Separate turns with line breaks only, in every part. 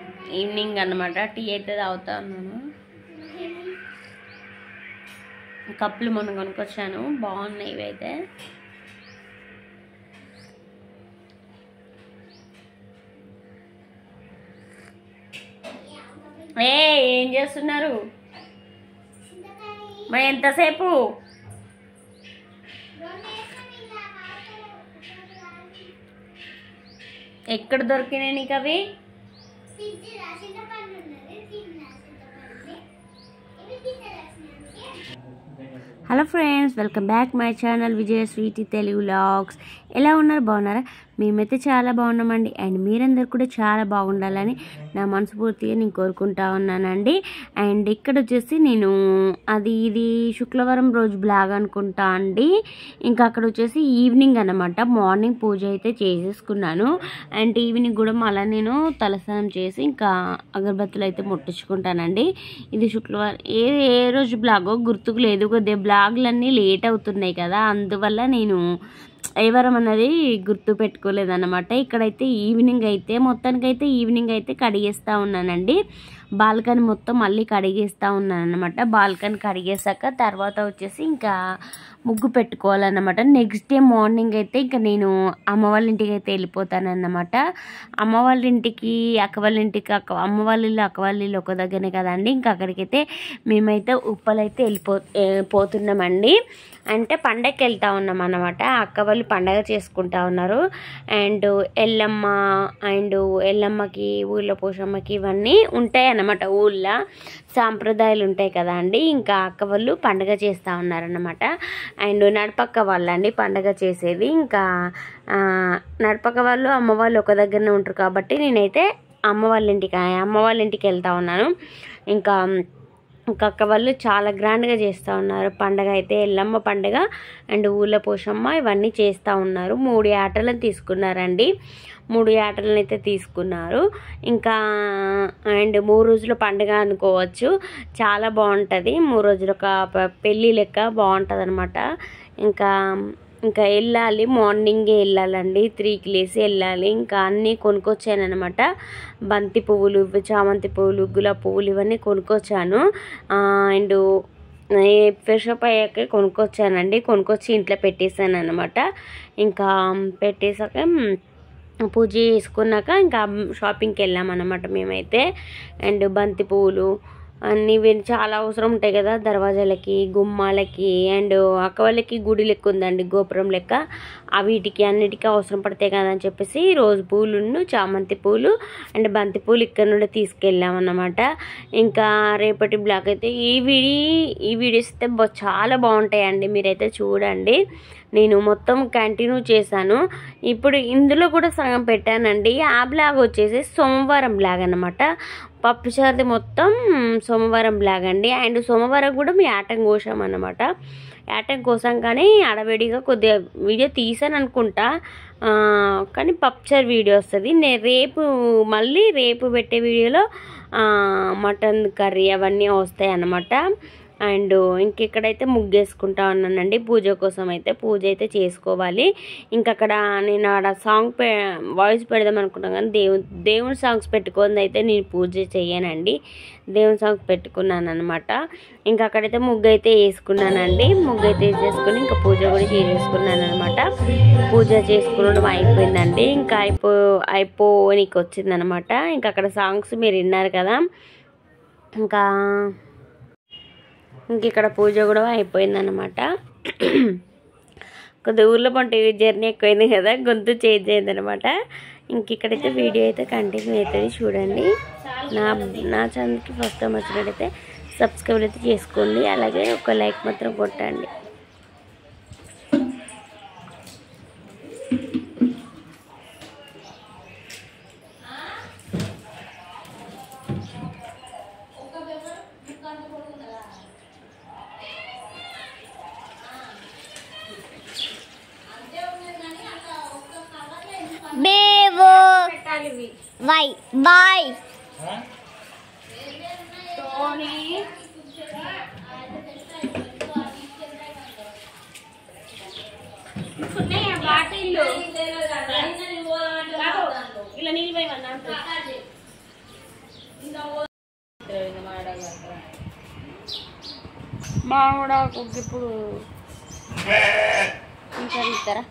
Evening అన్నమాట tea అయితే తాగుతా ఉన్నాను కప్పులు మొన్న కొనుక్కొచ్చాను బాగున్నాయి ఇవి అయితే ఏ ఏం చేస్తున్నారు మరి ఎంతసేపు ఎక్కడ దొరికినాయి నీకు అవి hello friends welcome back my channel Vijaya sweety Telugu vlogs ఎలా ఉన్నారు బాగున్నారా మేమైతే చాలా బాగున్నామండి అండ్ మీరందరూ కూడా చాలా బాగుండాలని నా మనస్ఫూర్తిగా నేను కోరుకుంటా ఉన్నానండి అండ్ ఇక్కడ వచ్చేసి నేను అది ఇది శుక్రవారం రోజు బ్లాగ్ అనుకుంటా అండి ఇంకా అక్కడ వచ్చేసి ఈవినింగ్ అన్నమాట మార్నింగ్ పూజ అయితే చేసేసుకున్నాను అండ్ ఈవినింగ్ కూడా మళ్ళీ నేను తలస్నానం చేసి ఇంకా అగరబత్తులు అయితే ముట్టించుకుంటానండి ఇది శుక్రవారం ఏ ఏ రోజు బ్లాగో గుర్తుకు లేదు కొద్దిగా బ్లాగులన్నీ లేట్ అవుతున్నాయి కదా అందువల్ల నేను ఏ వారం అన్నది గుర్తు పెట్టుకోలేదన్నమాట ఇక్కడైతే ఈవినింగ్ అయితే మొత్తానికైతే ఈవినింగ్ అయితే కడిగేస్తూ ఉన్నానండి బాల్కనీ మొత్తం మళ్ళీ కడిగేస్తూ ఉన్నాను అనమాట బాల్కనీ కడిగేసాక తర్వాత వచ్చేసి ఇంకా ముగ్గు పెట్టుకోవాలన్నమాట నెక్స్ట్ డే మార్నింగ్ అయితే ఇంకా నేను అమ్మ వాళ్ళ ఇంటికి అయితే వెళ్ళిపోతానన్నమాట అమ్మ వాళ్ళ ఇంటికి అక్క వాళ్ళ ఇంటికి అక్క అమ్మ వాళ్ళ ఇల్లు అక్క వాళ్ళ ఇల్లు ఒక దగ్గరనే కదండి ఇంకా అక్కడికైతే మేమైతే ఉప్పలైతే వెళ్ళిపో ఏ, పోతున్నామండి అంటే పండగకి వెళ్తా ఉన్నాం అన్నమాట అక్క వాళ్ళు పండగ చేసుకుంటా ఉన్నారు అండ్ ఎల్లమ్మ అండ్ ఎల్లమ్మకి ఊళ్ళో పోషమ్మకి ఇవన్నీ ఉంటాయి అన్నమాట ఊళ్ళో సాంప్రదాయాలు ఉంటాయి కదా అండి ఇంకా అక్క వాళ్ళు పండగ చేస్తూ ఉన్నారన్నమాట అండ్ నడపక్క వాళ్ళండి పండగ చేసేది ఇంకా ఆ, నడపక్క వాళ్ళు అమ్మ వాళ్ళు ఒక దగ్గరనే ఉంటారు కాబట్టి నేనైతే అమ్మ వాళ్ళ ఇంటికి అమ్మ వాళ్ళ ఇంటికి వెళ్తా ఉన్నాను ఇంకా ఇంకా అక్క వాళ్ళు చాలా గ్రాండ్గా చేస్తూ ఉన్నారు పండగ అయితే ఎల్లమ్మ పండగ అండ్ ఊళ్ళ పోషమ్మ ఇవన్నీ చేస్తూ ఉన్నారు మూడు ఆటలను తీసుకున్నారండి మూడు ఆటలను అయితే తీసుకున్నారు ఇంకా అండ్ మూడు రోజుల పండుగ అనుకోవచ్చు చాలా బాగుంటుంది మూడు రోజులు ఒక ప- పెళ్ళి లెక్క బాగుంటుంది అనమాట ఇంకా ఇంకా వెళ్ళాలి మార్నింగే వెళ్ళాలండి త్రీకి లేసి వెళ్ళాలి ఇంకా అన్నీ కొనుక్కొచ్చాను అనమాట బంతి పువ్వులు చామంతి పువ్వులు గులాబీ పువ్వులు ఇవన్నీ కొనుక్కొచ్చాను అండ్ ఫ్రెష్ అప్ అయ్యాక కొనుక్కొచ్చానండి కొనుక్కొచ్చి ఇంట్లో పెట్టేశాను అనమాట ఇంకా పెట్టేశాక మ్, పూజ చేసుకున్నాక ఇంకా షాపింగ్కి వెళ్ళామన్నమాట మేమైతే అండ్ బంతి పువ్వులు అన్నీ ఇవి చాలా అవసరం ఉంటాయి కదా దర్వాజాలకి గుమ్మాలకి అండ్ అక్క వాళ్ళకి గుడి లెక్క ఉందండి గోపురం లెక్క ఆ వీటికి అన్నిటికీ అవసరం పడతాయి కదా అని చెప్పేసి రోజు పూలును చామంతి పూలు అండ్ బంతి పూలు ఇక్కడ నుండి తీసుకెళ్ళామన్నమాట ఇంకా రేపటి బ్లాగ్ అయితే ఈ వీడి ఈ వీడియోస్ అయితే బా- చాలా బాగుంటాయండి మీరైతే చూడండి నేను మొత్తం కంటిన్యూ చేశాను ఇప్పుడు ఇందులో కూడా సగం పెట్టానండి ఆ బ్లాగ్ వచ్చేసి సోమవారం బ్లాగ్ అనమాట పప్పుచారుది మొత్తం సోమవారం బ్లాగ్ అండి అండ్ సోమవారం కూడా మీ ఆటం కోసాం అన్నమాట ఆటం కోసం కానీ అడవిడిగా కొద్దిగా వీడియో తీసాను అనుకుంటా ఆ, కానీ పప్పుచారు వీడియో వస్తుంది నేను రేపు మళ్ళీ రేపు పెట్టే వీడియోలో ఆ, మటన్ కర్రీ అవన్నీ వస్తాయి అన్నమాట అండ్ ఇంకెక్కడైతే ముగ్గేసుకుంటా ఉన్నానండి పూజ కోసం అయితే పూజ అయితే చేసుకోవాలి ఇంకక్కడ నేను ఆడ సాంగ్ పె వాయిస్ పెడదాం అనుకున్నాను కానీ దేవు దేవుని సాంగ్స్ పెట్టుకుంది అయితే నేను పూజ చేయనండి దేవుని సాంగ్స్ పెట్టుకున్నాను అనమాట ఇంకా అక్కడైతే ముగ్గు అయితే వేసుకున్నానండి ముగ్గు అయితే వేసేసుకుని ఇంకా పూజ కూడా చేసేసుకున్నాను అనమాట పూజ చేసుకునడం అయిపోయిందండి ఇంకా అయిపో అయిపోనికి వచ్చిందనమాట ఇంకా అక్కడ సాంగ్స్ మీరు విన్నారు కదా ఇంకా ఇంక ఇక్కడ పూజ కూడా అయిపోయిందనమాట కొద్ది ఊర్లో పంట జర్నీ ఎక్కువైంది కదా గొంతు చేంజ్ అయిందనమాట ఇంక ఇక్కడైతే వీడియో అయితే కంటిన్యూ అవుతుంది చూడండి నా నా ఛానల్కి ఫస్ట్ టైం వచ్చినట్టయితే సబ్స్క్రైబ్ అయితే చేసుకోండి అలాగే ఒక లైక్ మాత్రం కొట్టండి
బేవో వై బాయ్
ఇలా నీళ్ళు పోయమన్నా మా కూడా ఇప్పుడు ఇంకా ఇస్తారా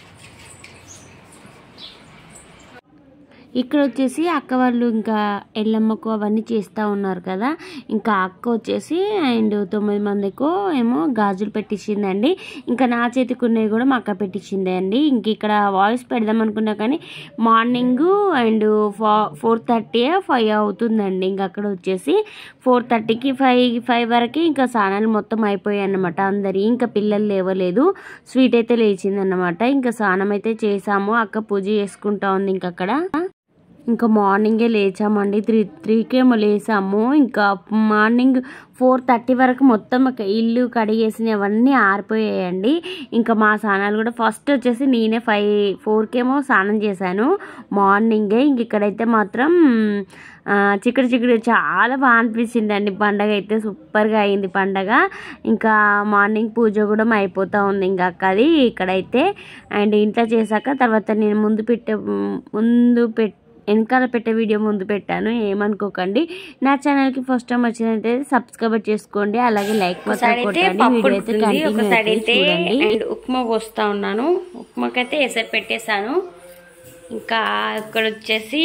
ఇక్కడ వచ్చేసి అక్క వాళ్ళు ఇంకా ఎల్లమ్మకు అవన్నీ చేస్తూ ఉన్నారు కదా ఇంకా అక్క వచ్చేసి అండ్ తొమ్మిది మందికో ఏమో గాజులు పెట్టించిందండి ఇంకా నా చేతికి ఉన్నవి కూడా మా అక్క పెట్టించింది అండి ఇంక ఇక్కడ వాయిస్ పెడదాం అనుకున్నా కానీ morning and four thirty five అవుతుందండి ఇంకా అక్కడ వచ్చేసి ఫోర్ థర్టీకి ఫైవ్ ఫైవ్ వరకు ఇంకా స్నానాలు మొత్తం అయిపోయాయి అన్నమాట అందరి ఇంకా పిల్లలు లేవలేదు స్వీట్ అయితే లేచిందన్నమాట ఇంకా స్నానం అయితే చేసాము అక్క పూజ చేసుకుంటా ఉంది ఇంకా అక్కడ ఇంకా మార్నింగే లేచామండి త్రీ త్రీకేమో లేసాము ఇంకా మార్నింగ్ ఫోర్ థర్టీ వరకు మొత్తం ఒక ఇల్లు కడిగేసినవన్నీ ఆరిపోయాయండి ఇంకా మా స్నానాలు కూడా ఫస్ట్ వచ్చేసి నేనే ఫైవ్ ఫోర్కేమో స్నానం చేశాను మార్నింగే ఇంక ఇక్కడైతే మాత్రం ఆ, చిక్కుడు చిక్కుడు చాలా బాగా అనిపించిందండి పండగ అయితే సూపర్గా అయింది పండగ ఇంకా మార్నింగ్ పూజ కూడా అయిపోతూ ఉంది ఇంకా అక్కది ఇక్కడైతే అండ్ ఇంట్లో చేశాక తర్వాత నేను ముందు పెట్టే ముందు పెట్ వెనకాల పెట్టే వీడియో ముందు పెట్టాను ఏమనుకోకండి నా ఛానల్కి ఫస్ట్ టైం వచ్చినట్లయితే సబ్స్క్రైబ్ చేసుకోండి అలాగే లైక్ మాత్రం కొట్టండి వీడియో అయితే కంటిన్యూ అయితే చూడండి అండ్ ఉప్మా పోస్తా ఉన్నాను ఉప్మాకైతే ఎసరు పెట్టేశాను ఇంకా ఇక్కడ వచ్చేసి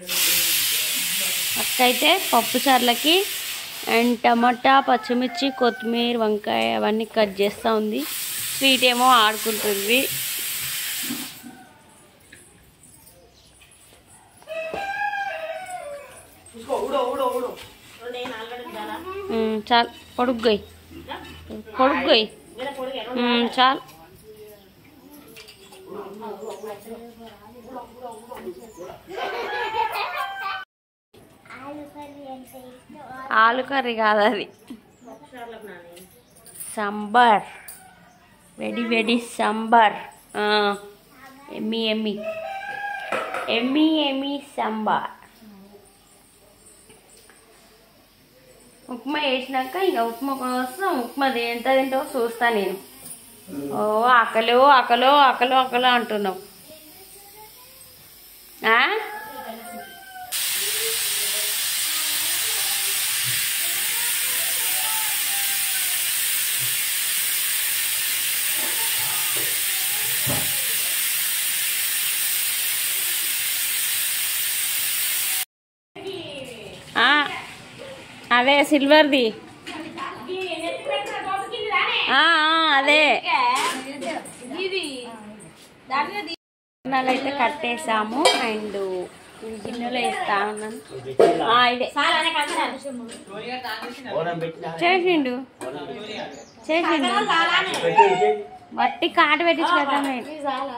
అక్క అయితే పప్పు చార్లకి అండ్ టమాటా పచ్చిమిర్చి కొత్తిమీర వంకాయ అవన్నీ కట్ చేస్తూ ఉంది స్వీట్ ఏమో ఆడుకుంటుంది ఉమ్, చాలు పొడుగ్గోయ్ పొడుగ్గోయ్ ఉమ్, చాలు ఆలు కర్రీ కాదు అది సాంబార్ వెడి వెడి సాంబార్ ఆ, ఎమ్మి ఎమ్మి ఎమ్మి ఎమ్మి సాంబార్ ఉప్మా వేసినాక ఇంకా ఉప్మా కోసం ఉప్మా ది- ఎంత తింటావో చూస్తా నేను ఓ ఆకలో ఆకలో ఆకలో ఆకలో అంటున్నావు ఆ? ఆ, అదే సిల్వర్ది ఆ, ఆ, అదే గిన్నెలు అయితే కట్టేసాము అండ్ గిన్నెలో వేస్తా ఉన్నాను ఆ, ఇదే చేసిండు చేసిండు బట్టి కాటు పెట్టించి పెడతాం నేను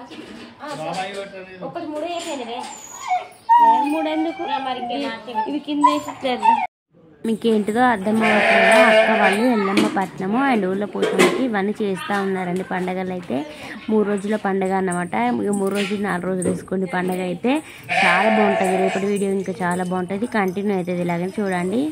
ఏ మూడు ఎందుకు ఇవి కింద వేసి చేద్దాం మీకు ఏంటిదో అర్థం అవ్వట్లేదా అక్క వాళ్ళు ఎల్లమ్మ పట్నము అండ్ ఊళ్ళో పోషణకి ఇవన్నీ చేస్తూ ఉన్నారండి పండగలు అయితే మూడు రోజుల పండగ అన్నమాట ఇక మూడు రోజులు నాలుగు రోజులు వేసుకోండి పండగ అయితే చాలా బాగుంటుంది రేపటి వీడియో ఇంకా చాలా బాగుంటుంది కంటిన్యూ అవుతుంది ఇలాగని చూడండి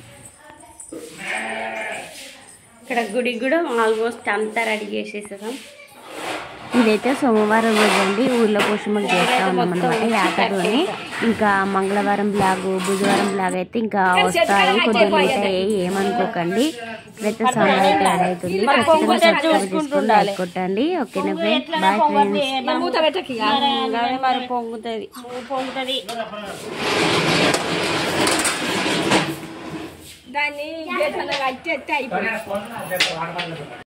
ఇక్కడ గుడి కూడా ఆల్మోస్ట్ అంతా రెడీ చేసేసాం ఇదైతే సోమవారం రోజు అండి ఊర్లో పోషమకి చేస్తా ఉన్నాం అనమాట యాతతోని ఇంకా మంగళవారం బ్లాగ్ బుధవారం బ్లాగ్ అయితే ఇంకా వస్తాయి కొంచెం లేట్ అయ్యాయి ఏమనుకోకండి ఇక్కడైతే సాంబార్ అయితే యాడ్ అవుతుంది ఖచ్చితంగా సబ్స్క్రైబ్ చేసుకుని లైక్ కొట్టండి ఓకేనా ఫ్రెండ్స్ బాయ్ ఫ్రెండ్స్ మరి పొంగుతుంది పొంగుతుంది
దాన్ని